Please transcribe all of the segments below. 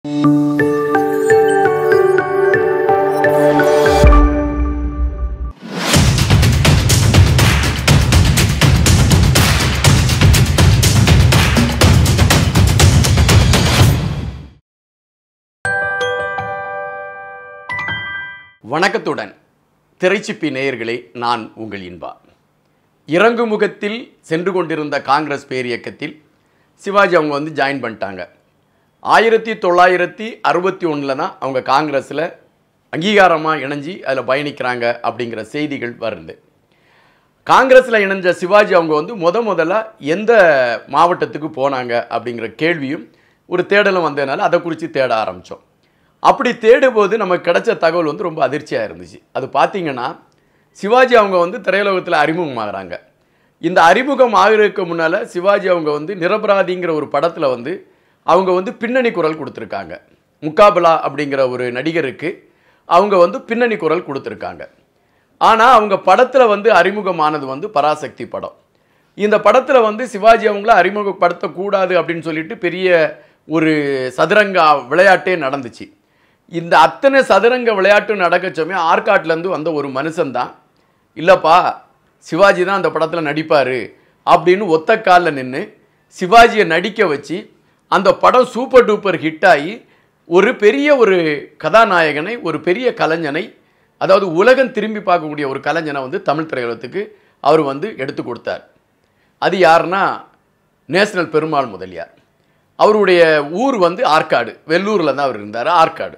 வணக்கத்துடன் திரைச்சிப்பி நேயர்களே நான் உங்கள் இன்பா இறங்குமுகத்தில் சென்று கொண்டிருந்த காங்கிரஸ் பேரியக்கத்தில் சிவாஜி அவங்க வந்து ஜாயின் பண்ணிட்டாங்க ஆயிரத்தி தொள்ளாயிரத்தி அறுபத்தி ஒன்றில் தான் அவங்க காங்கிரஸில் அங்கீகாரமாக இணைஞ்சி அதில் பயணிக்கிறாங்க அப்படிங்கிற செய்திகள் வருது காங்கிரஸில் இணைஞ்ச சிவாஜி அவங்க வந்து முத முதல்ல எந்த மாவட்டத்துக்கு போனாங்க அப்படிங்கிற கேள்வியும் ஒரு தேடலும் வந்ததுனால அதை குறித்து தேட ஆரம்பித்தோம் அப்படி தேடும்போது நமக்கு கிடைச்ச தகவல் வந்து ரொம்ப அதிர்ச்சியாக இருந்துச்சு அது பார்த்தீங்கன்னா சிவாஜி அவங்க வந்து திரையுலகத்தில் அறிமுகமாகறாங்க இந்த அறிமுகம் ஆகிறதுக்கு முன்னால் சிவாஜி அவங்க வந்து நிரபராதிங்கிற ஒரு படத்தில் வந்து அவங்க வந்து பின்னணி குரல் கொடுத்துருக்காங்க முக்காபலா அப்படிங்கிற ஒரு நடிகருக்கு அவங்க வந்து பின்னணி குரல் கொடுத்துருக்காங்க ஆனால் அவங்க படத்தில் வந்து அறிமுகமானது வந்து பராசக்தி படம் இந்த படத்தில் வந்து சிவாஜி அவங்கள அறிமுகப்படுத்தக்கூடாது அப்படின்னு சொல்லிட்டு பெரிய ஒரு சதுரங்க விளையாட்டே நடந்துச்சு இந்த அத்தனை சதுரங்க விளையாட்டு நடக்க சமயம் ஆற்காட்டிலேருந்து வந்த ஒரு மனுஷன்தான் இல்லைப்பா சிவாஜி தான் அந்த படத்தில் நடிப்பார் அப்படின்னு ஒத்த காலில் நின்று சிவாஜியை நடிக்க வச்சு அந்த படம் சூப்பர் டூப்பர் ஹிட் ஆகி ஒரு பெரிய ஒரு கதாநாயகனை ஒரு பெரிய கலைஞனை அதாவது உலகம் திரும்பி பார்க்கக்கூடிய ஒரு கலைஞனை வந்து தமிழ் திரையுலகத்துக்கு அவர் வந்து எடுத்து கொடுத்தார் அது யாருன்னா நேஷனல் பெருமாள் முதலியார் அவருடைய ஊர் வந்து ஆற்காடு வெள்ளூரில் தான் அவர் இருந்தார் ஆற்காடு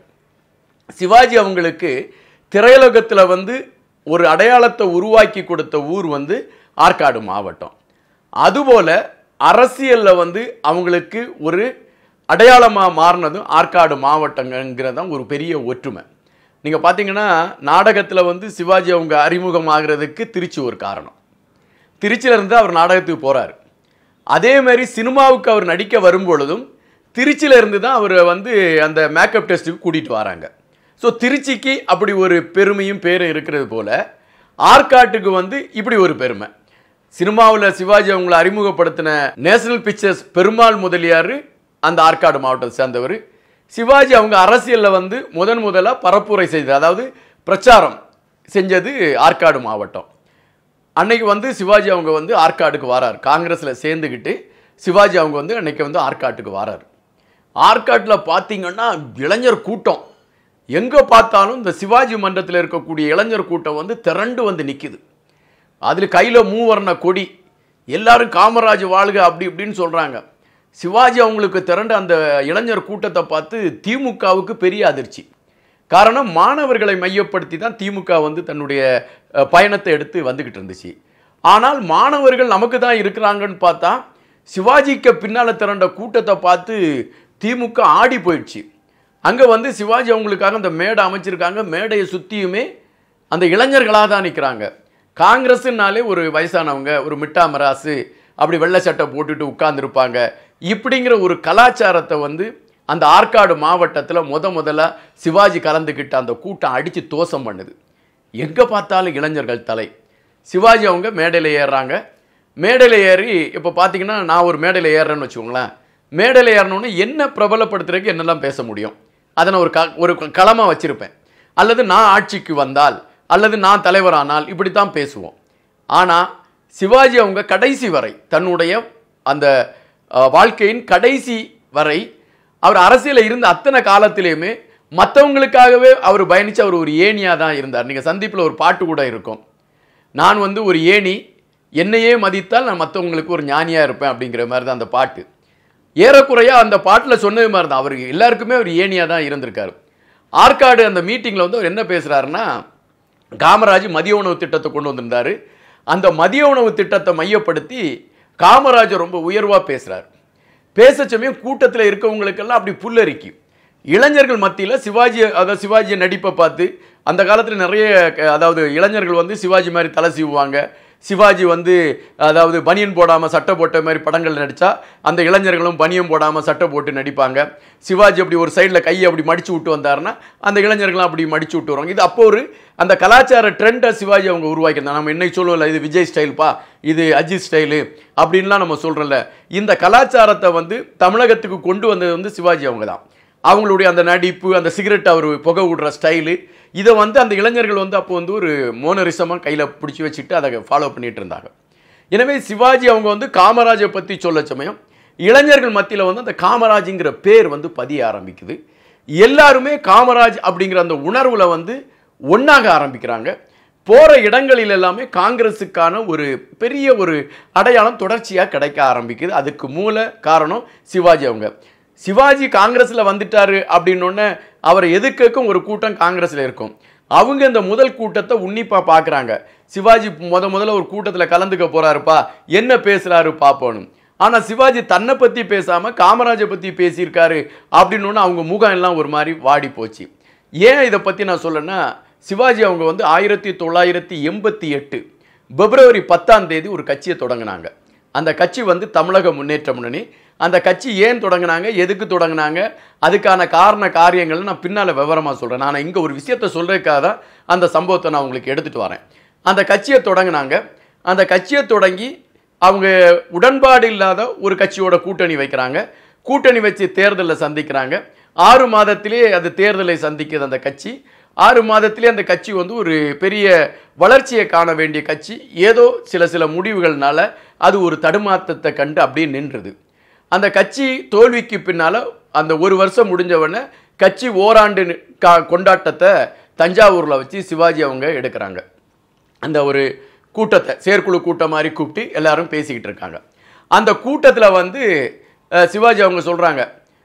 சிவாஜி அவங்களுக்கு திரையுலகத்தில் வந்து ஒரு அடையாளத்தை உருவாக்கி கொடுத்த ஊர் வந்து ஆற்காடு மாவட்டம் அதுபோல் அரசியலில் வந்து அவங்களுக்கு ஒரு அடையாளமாக மாறினதும் ஆற்காடு மாவட்டங்கிறது தான் ஒரு பெரிய ஒற்றுமை நீங்கள் பார்த்தீங்கன்னா நாடகத்தில் வந்து சிவாஜி அவங்க அறிமுகமாகிறதுக்கு திருச்சி ஒரு காரணம் திருச்சியிலேருந்து அவர் நாடகத்துக்கு போகிறார் அதே மாதிரி சினிமாவுக்கு அவர் நடிக்க வரும்பொழுதும் திருச்சியில இருந்து தான் அவர் வந்து அந்த மேக்கப் டெஸ்ட்டுக்கு கூட்டிகிட்டு வராங்க ஸோ திருச்சிக்கு அப்படி ஒரு பெருமையும் பேரும் இருக்கிறது போல் ஆற்காட்டுக்கு வந்து இப்படி ஒரு பெருமை சினிமாவில் சிவாஜி அவங்கள அறிமுகப்படுத்தின நேஷனல் பிக்சர்ஸ் பெருமாள் முதலியார் அந்த ஆற்காடு மாவட்டத்தை சேர்ந்தவர் சிவாஜி அவங்க அரசியலில் வந்து முதன் முதலாக பரப்புரை செய்தது அதாவது பிரச்சாரம் செஞ்சது ஆற்காடு மாவட்டம் அன்னைக்கு வந்து சிவாஜி அவங்க வந்து ஆற்காடுக்கு வரார் காங்கிரஸில் சேர்ந்துக்கிட்டு சிவாஜி அவங்க வந்து அன்னைக்கு வந்து ஆற்காட்டுக்கு வரார் ஆற்காட்டில் பார்த்தீங்கன்னா இளைஞர் கூட்டம் எங்கே பார்த்தாலும் இந்த சிவாஜி மன்றத்தில் இருக்கக்கூடிய இளைஞர் கூட்டம் வந்து திரண்டு வந்து நிற்கிது அதில் கையில் மூவர்ண கொடி எல்லாரும் காமராஜ் வாழ்க அப்படி இப்படின்னு சொல்கிறாங்க சிவாஜி அவங்களுக்கு திரண்ட அந்த இளைஞர் கூட்டத்தை பார்த்து திமுகவுக்கு பெரிய அதிர்ச்சி காரணம் மாணவர்களை மையப்படுத்தி தான் திமுக வந்து தன்னுடைய அஹ், பயணத்தை எடுத்து வந்துக்கிட்டு இருந்துச்சு ஆனால் மாணவர்கள் நமக்கு தான் இருக்கிறாங்கன்னு பார்த்தா சிவாஜிக்கு பின்னால் திரண்ட கூட்டத்தை பார்த்து திமுக ஆடி போயிடுச்சு அங்கே வந்து சிவாஜி அவங்களுக்காக அந்த மேடை அமைச்சிருக்காங்க மேடையை சுற்றியுமே அந்த இளைஞர்களாக தான் நிற்கிறாங்க காங்கிரஸ்னாலே ஒரு வயசானவங்க ஒரு மிட்டா மராசு அப்படி வெள்ளை சட்டை போட்டுட்டு உட்கார்ந்துருப்பாங்க இப்படிங்கிற ஒரு கலாச்சாரத்தை வந்து அந்த ஆற்காடு மாவட்டத்தில் முத முதல்ல சிவாஜி கலந்துக்கிட்ட அந்த கூட்டம் அடித்து தோசம் பண்ணுது எங்கே பார்த்தாலும் இளைஞர்கள் தலை சிவாஜி அவங்க மேடையில் ஏறுறாங்க மேடையில் ஏறி இப்போ பார்த்தீங்கன்னா நான் ஒரு மேடையில் ஏறுறேன்னு வச்சுக்கோங்களேன் மேடையில் ஏறணுன்னு என்ன பிரபலப்படுத்துறதுக்கு என்னெல்லாம் பேச முடியும் அதை நான் ஒரு க ஒரு களமாக வச்சுருப்பேன் அல்லது நான் ஆட்சிக்கு வந்தால் அல்லது நான் தலைவரானால் இப்படி தான் பேசுவோம் ஆனால் சிவாஜி அவங்க கடைசி வரை தன்னுடைய அந்த அஹ், வாழ்க்கையின் கடைசி வரை அவர் அரசியலில் இருந்த அத்தனை காலத்திலையுமே மற்றவங்களுக்காகவே அவர் பயணித்து அவர் ஒரு ஏணியாக தான் இருந்தார் நீங்கள் சந்திப்பில் ஒரு பாட்டு கூட இருக்கும் நான் வந்து ஒரு ஏணி என்னையே மதித்தால் நான் மற்றவங்களுக்கு ஒரு ஞானியாக இருப்பேன் அப்படிங்கிற மாதிரி தான் அந்த பாட்டு ஏறக்குறைய அந்த பாட்டில் சொன்னது மாதிரி தான் அவர் எல்லாருக்குமே ஒரு ஏணியாக தான் இருந்திருக்காரு ஆற்காடு அந்த மீட்டிங்கில் வந்து அவர் என்ன பேசுகிறாருன்னா காமராஜ் மதிய உணவு திட்டத்தை கொண்டு வந்திருந்தாரு அந்த மதிய உணவு திட்டத்தை மையப்படுத்தி காமராஜர் ரொம்ப உயர்வாக பேசுகிறார் பேச சமயம் கூட்டத்தில் இருக்கவங்களுக்கெல்லாம் அப்படி புல்லரிக்கும் இளைஞர்கள் மத்தியில் சிவாஜி அதாவது சிவாஜி நடிப்பை பார்த்து அந்த காலத்தில் நிறைய க- அதாவது இளைஞர்கள் வந்து சிவாஜி மாதிரி தலை சீவுவாங்க சிவாஜி வந்து அதாவது பனியன் போடாமல் சட்டை போட்ட மாதிரி படங்கள் நடித்தா அந்த இளைஞர்களும் பனியன் போடாமல் சட்டை போட்டு நடிப்பாங்க சிவாஜி அப்படி ஒரு சைடில் கையை அப்படி மடிச்சு விட்டு வந்தாருன்னா அந்த இளைஞர்களும் அப்படி மடிச்சு விட்டு வருவாங்க இது அப்போ ஒரு அந்த கலாச்சார ட்ரெண்டை சிவாஜி அவங்க உருவாக்கியிருந்தாங்க நம்ம இன்னைக்கு சொல்லுவோம்ல இது விஜய் ஸ்டைல்ப்பா இது அஜித் ஸ்டைலு அப்படின்லாம் நம்ம சொல்கிறோம்ல இந்த கலாச்சாரத்தை வந்து தமிழகத்துக்கு கொண்டு வந்தது வந்து சிவாஜி அவங்க தான் அவங்களுடைய அந்த நடிப்பு அந்த சிகரெட் அவர் புகை விடுற ஸ்டைலு இதை வந்து அந்த இளைஞர்கள் வந்து அப்போ வந்து ஒரு மோனரிசமாக கையில் பிடிச்சி வச்சுட்டு அதை ஃபாலோ பண்ணிட்டு இருந்தாங்க எனவே சிவாஜி அவங்க வந்து காமராஜை பற்றி சொல்ல சமயம் இளைஞர்கள் மத்தியில் வந்து அந்த காமராஜுங்கிற பேர் வந்து பதிய ஆரம்பிக்குது எல்லாருமே காமராஜ் அப்படிங்கிற அந்த உணர்வுல வந்து ஒன்றாக ஆரம்பிக்கிறாங்க போகிற இடங்களில் எல்லாமே காங்கிரஸுக்கான ஒரு பெரிய ஒரு அடையாளம் தொடர்ச்சியாக கிடைக்க ஆரம்பிக்குது அதுக்கு மூல காரணம் சிவாஜி அவங்க சிவாஜி காங்கிரஸில் வந்துட்டாரு அப்படின்னொன்னே அவரை எதிர்க்கக்கும் ஒரு கூட்டம் காங்கிரஸில் இருக்கும் அவங்க இந்த முதல் கூட்டத்தை உன்னிப்பாக பார்க்குறாங்க சிவாஜி முத முதல்ல ஒரு கூட்டத்தில் கலந்துக்க போறாருப்பா என்ன பேசுறாரு பார்ப்போன்னு ஆனால் சிவாஜி தன்னை பற்றி பேசாமல் காமராஜை பற்றி பேசியிருக்காரு அப்படின்னு அவங்க முகம் எல்லாம் ஒரு மாதிரி வாடி போச்சு ஏன் இதை பற்றி நான் சொல்லணும்னா சிவாஜி அவங்க வந்து ஆயிரத்தி தொள்ளாயிரத்தி எண்பத்தி எட்டு பிப்ரவரி பத்தாம் தேதி ஒரு கட்சியை தொடங்கினாங்க அந்த கட்சி வந்து தமிழக முன்னேற்ற முன்னணி அந்த கட்சி ஏன் தொடங்கினாங்க எதுக்கு தொடங்கினாங்க அதுக்கான காரண காரியங்களை நான் பின்னால் விவரமாக சொல்கிறேன் நான் இங்கே ஒரு விஷயத்தை சொல்கிறதுக்காக தான் அந்த சம்பவத்தை நான் உங்களுக்கு எடுத்துகிட்டு வரேன் அந்த கட்சியை தொடங்கினாங்க அந்த கட்சியை தொடங்கி அவங்க உடன்பாடு இல்லாத ஒரு கட்சியோட கூட்டணி வைக்கிறாங்க கூட்டணி வச்சு தேர்தலில் சந்திக்கிறாங்க ஆறு மாதத்திலே அது தேர்தலை சந்திக்குது அந்த கட்சி ஆறு மாதத்திலே அந்த கட்சி வந்து ஒரு பெரிய வளர்ச்சியை காண வேண்டிய கட்சி ஏதோ சில சில முடிவுகள்னால அது ஒரு தடுமாற்றத்தை கண்டு அப்படியே நின்றுது அந்த கட்சி தோல்விக்கு பின்னால் அந்த ஒரு வருஷம் முடிஞ்சவொடனே கட்சி ஓராண்டு நி- கா கொண்டாட்டத்தை தஞ்சாவூரில் வச்சு சிவாஜி அவங்க எடுக்கிறாங்க அந்த ஒரு கூட்டத்தை செயற்குழு கூட்டம் மாதிரி கூப்பிட்டு எல்லாரும் பேசிக்கிட்டு இருக்காங்க அந்த கூட்டத்தில் வந்து அஹ், சிவாஜி அவங்க சொல்கிறாங்க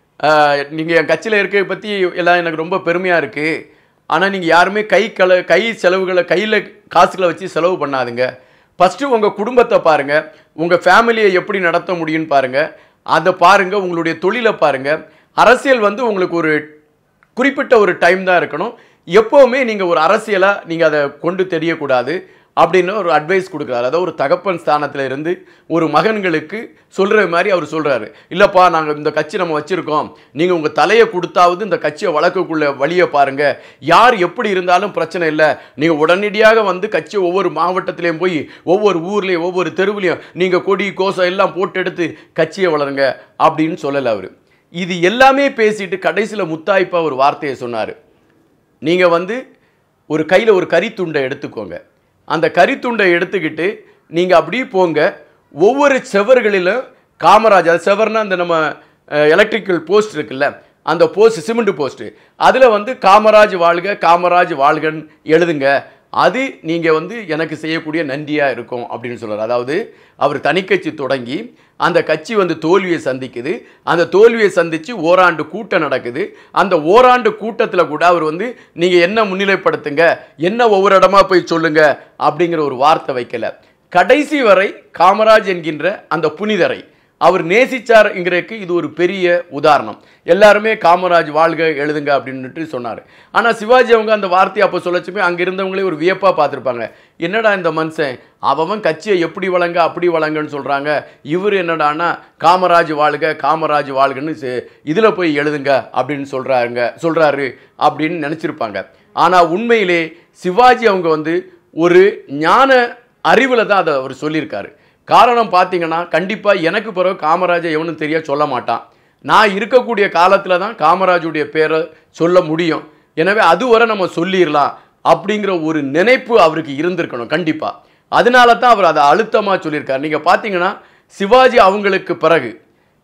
நீங்கள் என் கட்சியில் இருக்க பற்றி எல்லாம் எனக்கு ரொம்ப பெருமையாக இருக்குது ஆனால் நீங்கள் யாருமே கை கல கை செலவுகளை கையில் காசுகளை வச்சு செலவு பண்ணாதுங்க ஃபஸ்ட்டு உங்கள் குடும்பத்தை பாருங்கள் உங்கள் ஃபேமிலியை எப்படி நடத்த முடியும்னு பாருங்கள் அதை பாருங்கள் உங்களுடைய தொழிலை பாருங்கள் அரசியல் வந்து உங்களுக்கு ஒரு குறிப்பிட்ட ஒரு டைம் தான் இருக்கணும் எப்போவுமே நீங்கள் ஒரு அரசியலாக நீங்கள் அதை கொண்டு தெரியக்கூடாது அப்படின்னு ஒரு அட்வைஸ் கொடுக்குறாரு அதாவது ஒரு தகப்பன் ஸ்தானத்தில் இருந்து ஒரு மகன்களுக்கு சொல்கிற மாதிரி அவர் சொல்கிறாரு இல்லைப்பா நாங்கள் இந்த கட்சி நம்ம வச்சுருக்கோம் நீங்கள் உங்கள் தலையை கொடுத்தாவது இந்த கட்சியை வளர்க்கக்குள்ள வழியை பாருங்கள் யார் எப்படி இருந்தாலும் பிரச்சனை இல்லை நீங்கள் உடனடியாக வந்து கட்சியை ஒவ்வொரு மாவட்டத்திலையும் போய் ஒவ்வொரு ஊர்லேயும் ஒவ்வொரு தெருவுலையும் நீங்கள் கொடி கோசம் எல்லாம் போட்டு எடுத்து கட்சியை வளருங்க அப்படின்னு சொல்லலை அவர் இது எல்லாமே பேசிட்டு கடைசியில் முத்தாய்ப்பா ஒரு வார்த்தையை சொன்னார் நீங்கள் வந்து ஒரு கையில் ஒரு கரித்துண்டை எடுத்துக்கோங்க அந்த கரித்துண்டை எடுத்துக்கிட்டு நீங்கள் அப்படியே போங்க ஒவ்வொரு செவர்களிலும் காமராஜ் அது செவர்னா அந்த நம்ம எலக்ட்ரிக்கல் போஸ்ட் இருக்குல்ல அந்த போஸ்ட் சிமெண்ட் போஸ்ட் அதில் வந்து காமராஜ் வாழ்க காமராஜ் வாழ்கன்னு எழுதுங்க அது நீங்கள் வந்து எனக்கு செய்யக்கூடிய நன்றியாக இருக்கும் அப்படின்னு சொல்றாரு அதாவது அவர் தனிக்கட்சி தொடங்கி அந்த கட்சி வந்து தோல்வியை சந்திக்குது அந்த தோல்வியை சந்தித்து ஓராண்டு கூட்டம் நடக்குது அந்த ஓராண்டு கூட்டத்தில் கூட அவர் வந்து நீங்கள் என்ன முன்னிலைப்படுத்துங்க என்ன ஒவ்வொரு இடமா போய் சொல்லுங்க அப்படிங்கிற ஒரு வார்த்தை வைக்கல கடைசி வரை காமராஜ் என்கின்ற அந்த புனிதரை அவர் நேசிச்சாருங்கிறதுக்கு இது ஒரு பெரிய உதாரணம் எல்லாருமே காமராஜ் வாழ்க எழுதுங்க அப்படின்னுட்டு சொன்னார் ஆனால் சிவாஜி அவங்க அந்த வார்த்தையை அப்போ சொல்லச்சுமே அங்கே இருந்தவங்களே ஒரு வியப்பாக பார்த்துருப்பாங்க என்னடா இந்த மனுஷன் அவன் கட்சியை எப்படி வழங்க அப்படி வழங்கன்னு சொல்கிறாங்க இவர் என்னடான்னா காமராஜ் வாழ்க காமராஜ் வாழ்கன்னு இதில் போய் எழுதுங்க அப்படின்னு சொல்கிறாருங்க சொல்கிறாரு அப்படின்னு நினச்சிருப்பாங்க ஆனால் உண்மையிலே சிவாஜி அவங்க வந்து ஒரு ஞான அறிவில் தான் அதை அவர் சொல்லியிருக்காரு காரணம் பார்த்தீங்கன்னா கண்டிப்பாக எனக்கு பிறகு காமராஜை எவனும் தெரிய சொல்ல மாட்டான் நான் இருக்கக்கூடிய காலத்தில் தான் காமராஜுடைய பேரை சொல்ல முடியும் எனவே அதுவரை நம்ம சொல்லிடலாம் அப்படிங்கிற ஒரு நினைப்பு அவருக்கு இருந்திருக்கணும் கண்டிப்பாக அதனால தான் அவர் அதை அழுத்தமாக சொல்லியிருக்காரு நீங்கள் பார்த்தீங்கன்னா சிவாஜி அவங்களுக்கு பிறகு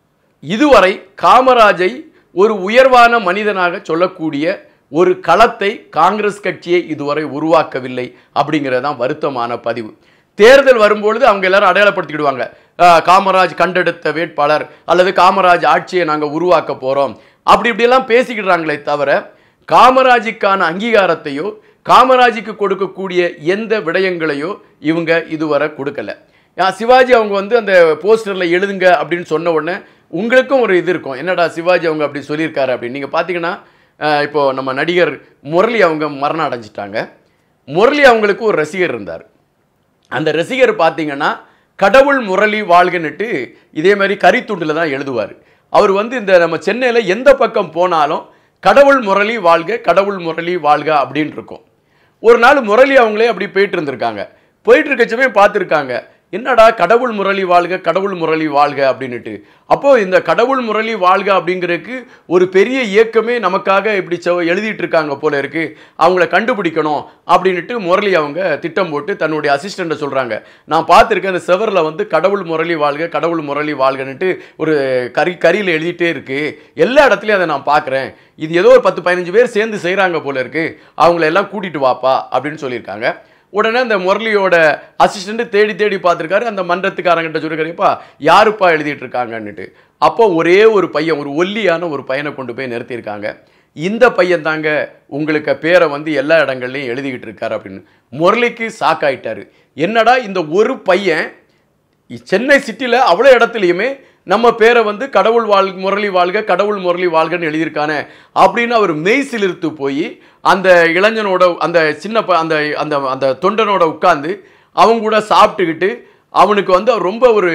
இதுவரை காமராஜை ஒரு உயர்வான மனிதனாக சொல்லக்கூடிய ஒரு களத்தை காங்கிரஸ் கட்சியை இதுவரை உருவாக்கவில்லை அப்படிங்கிறது தான் வருத்தமான பதிவு தேர்தல் வரும்பொழுது அவங்க எல்லாரும் அடையாளப்படுத்திக்கிடுவாங்க அஹ், காமராஜ் கண்டெடுத்த வேட்பாளர் அல்லது காமராஜ் ஆட்சியை நாங்கள் உருவாக்க போகிறோம் அப்படி இப்படியெல்லாம் பேசிக்கிடுறாங்களே தவிர காமராஜுக்கான அங்கீகாரத்தையோ காமராஜுக்கு கொடுக்கக்கூடிய எந்த விடயங்களையோ இவங்க இதுவரை கொடுக்கல ஆ, சிவாஜி அவங்க வந்து அந்த போஸ்டரில் எழுதுங்க அப்படின்னு சொன்ன உடனே உங்களுக்கும் ஒரு இது இருக்கும் என்னடா சிவாஜி அவங்க அப்படி சொல்லியிருக்காரு அப்படின்னு நீங்கள் பார்த்தீங்கன்னா அஹ், இப்போ நம்ம நடிகர் முரளி அவங்க மரணம் அடைஞ்சிட்டாங்க முரளி அவங்களுக்கு ஒரு ரசிகர் இருந்தார் அந்த ரசிகர் பார்த்தீங்கன்னா கடவுள் முரளி வாழ்கன்னுட்டு இதே மாதிரி கரித்துண்டில் தான் எழுதுவார் அவர் வந்து இந்த நம்ம சென்னையில் எந்த பக்கம் போனாலும் கடவுள் முரளி வாழ்க கடவுள் முரளி வாழ்க அப்படின்னு இருக்கும் ஒரு நாள் முரளி அவங்களே அப்படி போயிட்டு இருந்திருக்காங்க போயிட்டு இருக்கச்சவே பார்த்துருக்காங்க என்னடா கடவுள் முரளி வாழ்க கடவுள் முரளி வாழ்க அப்படின்னுட்டு அப்போ இந்த கடவுள் முரளி வாழ்க அப்படிங்கிறதுக்கு ஒரு பெரிய இயக்கமே நமக்காக இப்படி செவ- எழுதிட்டு இருக்காங்க போல இருக்கு அவங்கள கண்டுபிடிக்கணும் அப்படின்னுட்டு முரளி அவங்க திட்டம் போட்டு தன்னுடைய அசிஸ்டண்ட்டை சொல்றாங்க நான் பார்த்துருக்கேன் அந்த செவரில் வந்து கடவுள் முரளி வாழ்க கடவுள் முரளி வாழ்கன்னுட்டு ஒரு கரி கரியில் எழுதிட்டே இருக்கு எல்லா இடத்துலையும் அதை நான் பார்க்குறேன் இது ஏதோ ஒரு பத்து பதினஞ்சு பேர் சேர்ந்து செய்கிறாங்க போல இருக்கு அவங்கள எல்லாம் கூட்டிட்டு வாப்பா அப்படின்னு சொல்லியிருக்காங்க உடனே அந்த முரளியோட அசிஸ்டண்ட் தேடி தேடி பார்த்துருக்காரு அந்த மன்றத்துக்காரங்கிட்ட சொல்லிருக்காருப்பா யாருப்பா எழுதிட்டு இருக்காங்கன்னுட்டு அப்போ ஒரே ஒரு பையன் ஒரு ஒல்லியான ஒரு பையனை கொண்டு போய் நிறுத்தியிருக்காங்க இந்த பையன் தாங்க உங்களுக்கு பேரை வந்து எல்லா இடங்கள்லையும் எழுதிக்கிட்டு இருக்காரு அப்படின்னு முரளிக்கு சாக்காயிட்டாரு என்னடா இந்த ஒரு பையன் சென்னை சிட்டியில் அவ்வளோ இடத்துலையுமே நம்ம பேரை வந்து கடவுள் வாழ் முரளி வாழ்க கடவுள் முரளி வாழ்கன்னு எழுதியிருக்கானே அப்படின்னு அவர் மெய் சிலிர்த்து போய் அந்த இளைஞனோட அந்த சின்ன ப அந்த அந்த அந்த தொண்டனோட உட்காந்து அவங்க கூட சாப்பிட்டுக்கிட்டு அவனுக்கு வந்து அவர் ரொம்ப ஒரு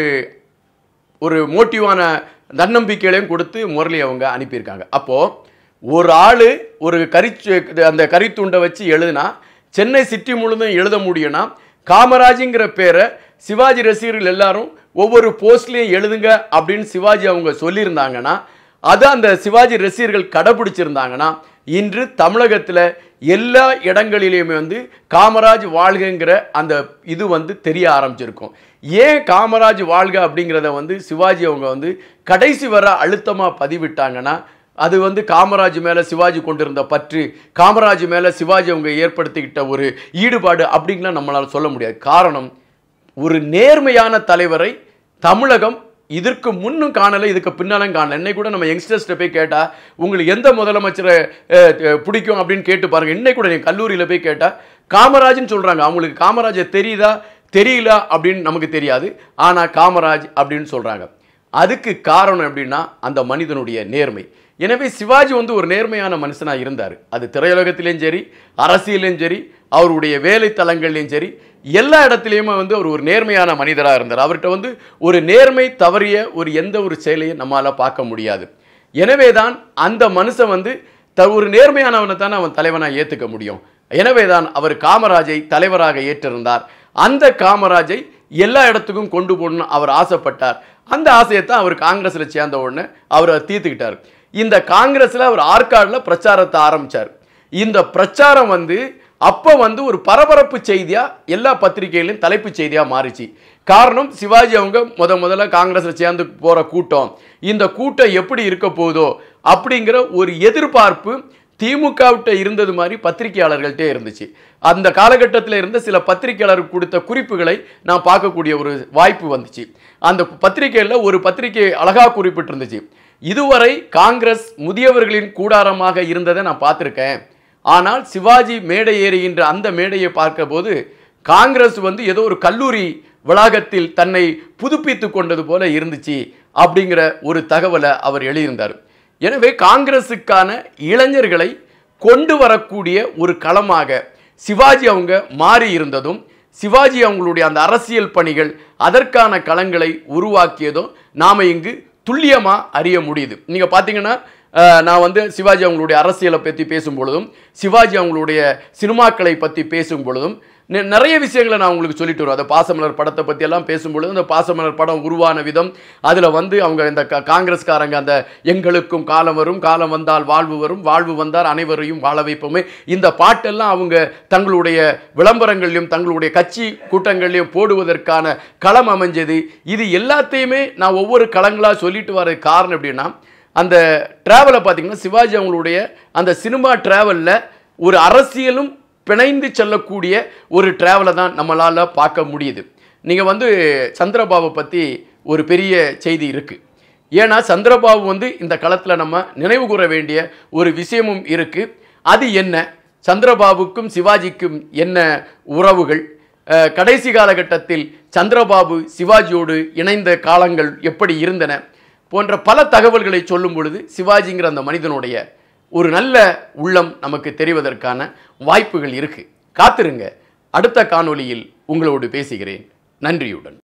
ஒரு மோட்டிவான தன்னம்பிக்கைகளையும் கொடுத்து முரளி அவங்க அனுப்பியிருக்காங்க அப்போது ஒரு ஆள் ஒரு கரி அந்த கரித்துண்டை வச்சு எழுதுனா சென்னை சிட்டி முழுதும் எழுத முடியும்னா காமராஜுங்கிற பேரை சிவாஜி ரசிகர்கள் எல்லாரும் ஒவ்வொரு போஸ்ட்லேயும் எழுதுங்க அப்படின்னு சிவாஜி அவங்க சொல்லியிருந்தாங்கன்னா அதை அந்த சிவாஜி ரசிகர்கள் கடைபிடிச்சிருந்தாங்கன்னா இன்று தமிழகத்தில் எல்லா இடங்களிலையுமே வந்து காமராஜ் வாழ்கங்கிற அந்த இது வந்து தெரிய ஆரம்பிச்சிருக்கும் ஏன் காமராஜ் வாழ்க அப்படிங்கிறத வந்து சிவாஜி அவங்க வந்து கடைசி வர அழுத்தமாக பதிவிட்டாங்கன்னா அது வந்து காமராஜ் மேலே சிவாஜி கொண்டிருந்த பற்று காமராஜ் மேலே சிவாஜி அவங்க ஏற்படுத்திக்கிட்ட ஒரு ஈடுபாடு அப்படின்லாம் நம்மளால் சொல்ல முடியாது காரணம் ஒரு நேர்மையான தலைவரை தமிழகம் இதற்கு முன்னும் காணலை இதுக்கு பின்னாலும் காணல இன்னைக்கு கூட நம்ம யங்ஸ்டர்ஸ்ட்ட போய் கேட்டால் உங்களுக்கு எந்த முதலமைச்சரை அஹ், அஹ், பிடிக்கும் அப்படின்னு கேட்டு பாருங்க இன்னைக்கு கூட நீங்கள் கல்லூரியில் போய் கேட்டால் காமராஜ்னு சொல்கிறாங்க அவங்களுக்கு காமராஜர் தெரியுதா தெரியல அப்படின்னு நமக்கு தெரியாது ஆனால் காமராஜ் அப்படின்னு சொல்கிறாங்க அதுக்கு காரணம் எப்படின்னா அந்த மனிதனுடைய நேர்மை எனவே சிவாஜி வந்து ஒரு நேர்மையான மனுஷனாக இருந்தார் அது திரையுலகத்திலையும் சரி அரசியலையும் சரி அவருடைய வேலை தலங்கள்லையும் சரி எல்லா இடத்துலையுமே வந்து அவர் ஒரு நேர்மையான மனிதராக இருந்தார் அவர்கிட்ட வந்து ஒரு நேர்மை தவறிய ஒரு எந்த ஒரு செயலையும் நம்மால் பார்க்க முடியாது எனவே தான் அந்த மனுஷன் வந்து த ஒரு நேர்மையானவனை தானே அவன் தலைவனாக ஏற்றுக்க முடியும் எனவே தான் அவர் காமராஜை தலைவராக ஏற்றிருந்தார் அந்த காமராஜை எல்லா இடத்துக்கும் கொண்டு போகணும்னு அவர் ஆசைப்பட்டார் அந்த ஆசையை தான் அவர் காங்கிரஸில் சேர்ந்த உடனே அவர் அதை தீர்த்துக்கிட்டார் இந்த காங்கிரஸில் அவர் ஆற்காடில் பிரச்சாரத்தை ஆரம்பிச்சார் இந்த பிரச்சாரம் வந்து அப்போ வந்து ஒரு பரபரப்பு செய்தியாக எல்லா பத்திரிகையிலும் தலைப்பு செய்தியாக மாறிச்சு காரணம் சிவாஜி அவங்க முத முதல்ல காங்கிரஸில் சேர்ந்து போகிற கூட்டம் இந்த கூட்டம் எப்படி இருக்க போதோ அப்படிங்கிற ஒரு எதிர்பார்ப்பு திமுகவிட்ட இருந்தது மாதிரி பத்திரிகையாளர்கள்ட்டே இருந்துச்சு அந்த காலகட்டத்தில் இருந்த சில பத்திரிகையாளர் கொடுத்த குறிப்புகளை நான் பார்க்கக்கூடிய ஒரு வாய்ப்பு வந்துச்சு அந்த பத்திரிகையில் ஒரு பத்திரிகை அழகாக குறிப்பிட்டிருந்துச்சு இதுவரை காங்கிரஸ் முதியவர்களின் கூடாரமாக இருந்ததை நான் பார்த்துருக்கேன் ஆனால் சிவாஜி மேடை ஏறுகின்ற அந்த மேடையை பார்க்கும்போது காங்கிரஸ் வந்து ஏதோ ஒரு கல்லூரி வளாகத்தில் தன்னை புதுப்பித்து கொண்டது போல இருந்துச்சு அப்படிங்கிற ஒரு தகவலை அவர் எழுதியிருந்தார் எனவே காங்கிரஸுக்கான இளைஞர்களை கொண்டு வரக்கூடிய ஒரு களமாக சிவாஜி அவங்க மாறி இருந்ததும் சிவாஜி அவங்களுடைய அந்த அரசியல் பணிகள் அதற்கான களங்களை உருவாக்கியதும் நாம் இங்கு துல்லியமாக அறிய முடியுது நீங்கள் பார்த்தீங்கன்னா அஹ், நான் வந்து சிவாஜி அவங்களுடைய அரசியலை பற்றி பேசும் பொழுதும் சிவாஜி அவங்களுடைய சினிமாக்களை பற்றி பேசும் பொழுதும் நி- நிறைய விஷயங்களை நான் உங்களுக்கு சொல்லிட்டு வருவேன் அந்த பாசமலர் படத்தை பற்றி எல்லாம் பேசும்பொழுது அந்த பாசமலர் படம் உருவான விதம் அதில் வந்து அவங்க இந்த கா- காங்கிரஸ்காரங்க அந்த எங்களுக்கும் காலம் வரும் காலம் வந்தால் வாழ்வு வரும் வாழ்வு வந்தால் அனைவரையும் வாழ வைப்போமே இந்த பாட்டெல்லாம் அவங்க தங்களுடைய விளம்பரங்கள்லையும் தங்களுடைய கட்சி கூட்டங்கள்லையும் போடுவதற்கான களம் அமைஞ்சது இது எல்லாத்தையுமே நான் ஒவ்வொரு களங்களாக சொல்லிட்டு வர காரணம் எப்படின்னா அந்த ட்ராவலை பார்த்தீங்கன்னா சிவாஜி அவங்களுடைய அந்த சினிமா ட்ராவலில் ஒரு அரசியலும் பிணைந்து செல்லக்கூடிய ஒரு ட்ராவலை தான் நம்மளால் பார்க்க முடியுது நீங்கள் வந்து சந்திரபாபு பற்றி ஒரு பெரிய செய்தி இருக்குது ஏன்னா சந்திரபாபு வந்து இந்த களத்தில் நம்ம நினைவு கூற வேண்டிய ஒரு விஷயமும் இருக்குது அது என்ன சந்திரபாபுக்கும் சிவாஜிக்கும் என்ன உறவுகள் அஹ், கடைசி காலகட்டத்தில் சந்திரபாபு சிவாஜியோடு இணைந்த காலங்கள் எப்படி இருந்தன போன்ற பல தகவல்களை சொல்லும் பொழுது சிவாஜிங்கிற அந்த மனிதனுடைய ஒரு நல்ல உள்ளம் நமக்கு தெரிவதற்கான வாய்ப்புகள் இருக்கு காத்திருங்க அடுத்த காணொளியில் உங்களோடு பேசுகிறேன் நன்றியுடன்